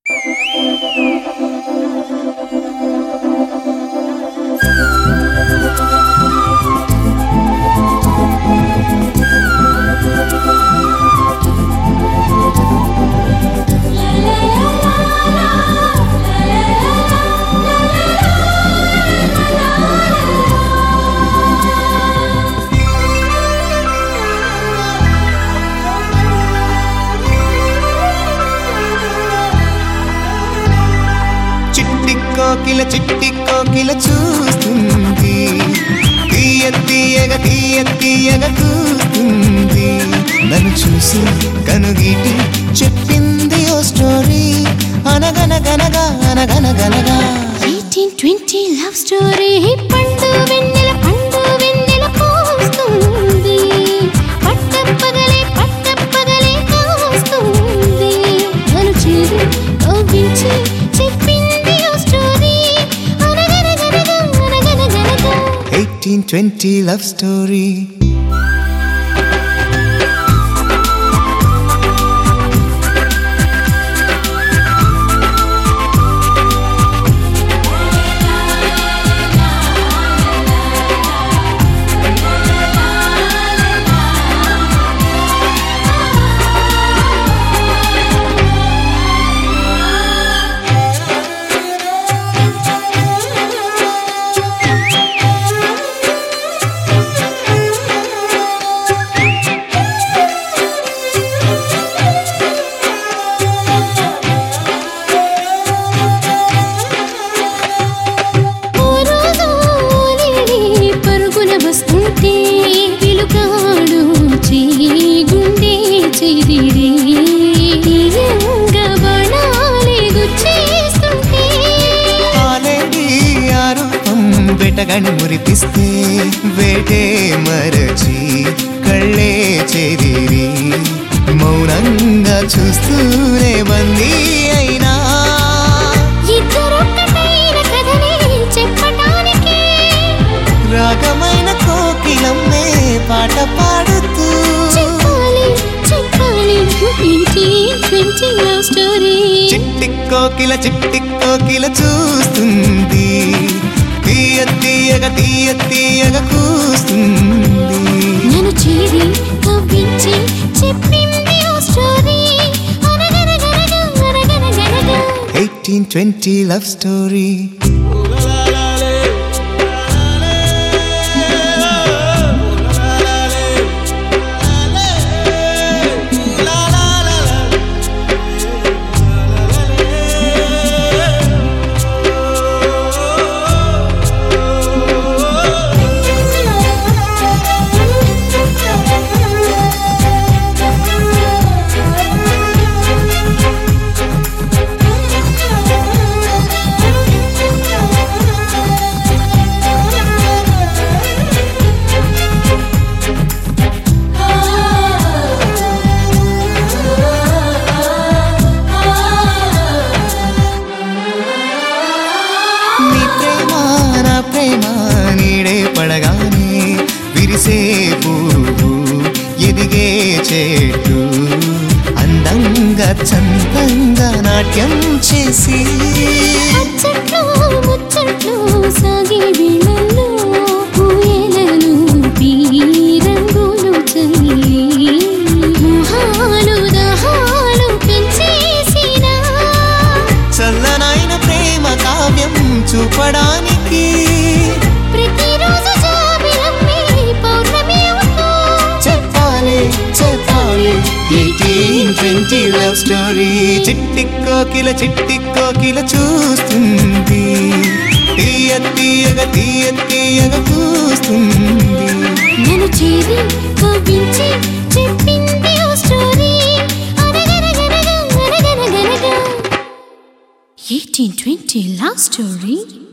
చిట్టి కోకిల చిట్టి కోకిల చూస్తుంది తీయ తీయగ తీయ తీయగ కూస్తుంది నన్ను చూసి కనుగీటి చెప్పింది ఓ స్టోరీ అనగనగనగా అనగనగనగా ఎయిటీన్ ట్వంటీ లవ్ స్టోరీ పండు వెన్నెల పండు వెన్నెల పోస్తుంది పట్టపగలే పట్టపగలే కాస్తుంది నన్ను చేరి కవ్వించి చెప్పింది ఓ స్టోరీ అనగనగనగా అనగనగనగా ఎయిటీన్ ట్వంటీ లవ్ స్టోరీ ఓ రోజు లేడి పరుగున వస్తుంటే పిలుకాడు చేయి గుండె చెదిరి బాణాలే గుచ్చేస్తుంటే ఆలేడి ఆ రూపం వెటగని మురిపిస్తే వేటే మరచి కళ్ళే చెదిరి మౌనంగా చూస్తూనే బందీ అయినా ఇద్దరొక్కటైన కథనే చెప్పటానికి రాగమైన కోకిలమ్మే పాట పాడుతూ చెప్పాలి చెప్పాలి ట్వంటీ ట్వంటీ లవ్ స్టోరీ చిట్టి కోకిల చిట్టి కోకిల చూస్తుంది తీయ తీయగ తీయ తీయగ కూస్తుంది నన్ను చేరి కవ్వించి చెప్పింది ఓ స్టోరీ అనగనగనగా అనగనగనగా ఎయిటీన్ ట్వంటీ లవ్ స్టోరీ నీ ప్రేమ నా ప్రేమ నీడే పడగానే విరిసే పువ్వు ఎదిగే చెట్టు అందంగా చందంగా నాట్యం చేసి అచ్చట్లో ముచ్చట్లో సాగే వేళల్లో ఊయలలు రంగులు చల్లి మొహాలు దహాలు పెంచేసిన చల్లనైన ప్రేమ కావ్యం చూపడానికి ప్రతిరోజు జాబిలమ్మే పౌర్ణమి అవుతూ చెప్పాలి చెప్పాలి ఎయిటీన్ ట్వంటీ లవ్ స్టోరీ చిట్టి కోకిల చిట్టి కోకిల చూస్తుంది తీయ తీయగ తీయ తీయగ కూస్తుంది నన్ను చేరి కవ్వించి చెప్పింది ఓ స్టోరీ అనగనగనగా అనగనగనగా ఎయిటీన్ ట్వంటీ లవ్ స్టోరీ